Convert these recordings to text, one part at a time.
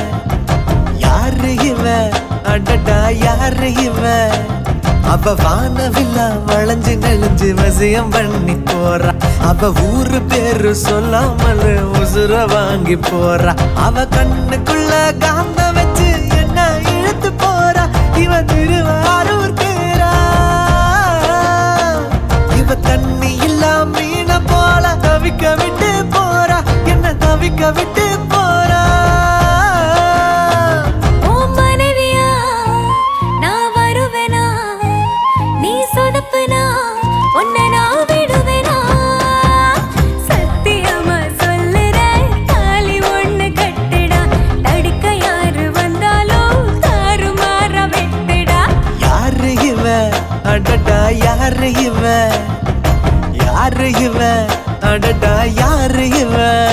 யாரு இவ அடடா யாரு இவ அவ வானவில்லா வளைஞ்சு நெளிஞ்சு வசியம் பண்ணி போறா அவ ஊரு பேரு சொல்லாமல் உசுர வாங்கி போறா அவ கண்ணுக்குள்ள காந்த வச்சு என்ன இழுத்து போறா இவ திருவாரூர் தேரா இவ தண்ணி இல்லா மீன போல தவிக்க விட்டு போறா என்ன தவிக்க விட்டு போறா உன் மனைவியா நான் வருவேனா நீ சொதப்புனா உன்னை நான் விடுவேனா சத்தியமா சொல்லுறேன் தாலி ஒண்ணு கட்டுடா தடுக்க யாரு வந்தாலும் தாறுமாற வெட்டுடா யாரு இவ அடடா யாரு இவ யாரு இவ அடடா யாரு இவ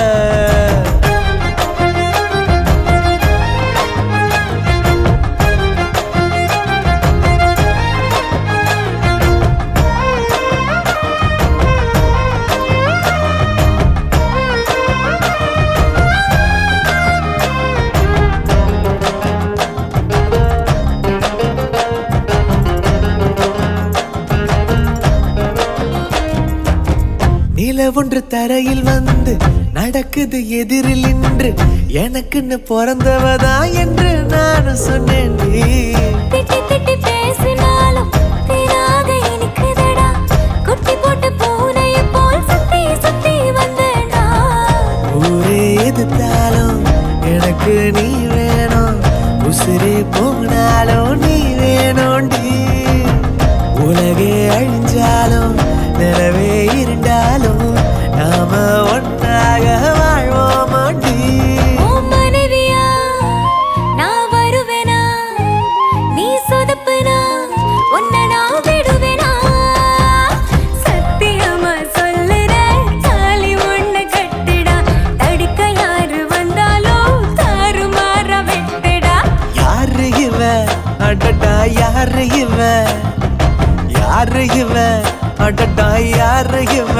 நில ஒன்று தரையில் வந்து நடக்குது எதிரில் நின்று எனக்குன்னு பிறந்தவதா என்று நான் சொன்னேன் திட்டி திட்டி பேசினாலும் தீராக இனிக்குதடா குட்டி போட்ட பூனையை போல் சுத்தி சுத்தி வந்தேனா ஊரே எதிர்த்தாலும் எனக்கு நீ வேணும் உசிரே போனாலும் நீ வேணும்டி உலகே அழிஞ்சாலும் நிலவே இருந்தாலும் நாம ஒன்றாக வாழ்வோமாண்டி உன் மனைவியா நான் வருவேனா நீ சொதப்புனா உன்னை நான் விடுவேனா சத்தியமா சொல்லுறேன் தாலி ஒண்ணு கட்டுடா தடுக்க யாரு வந்தாலும் தாறுமாற வெட்டுடா யாரு இவ அடடா யாரு இவ யாரு இவ அடடா யாரு இவ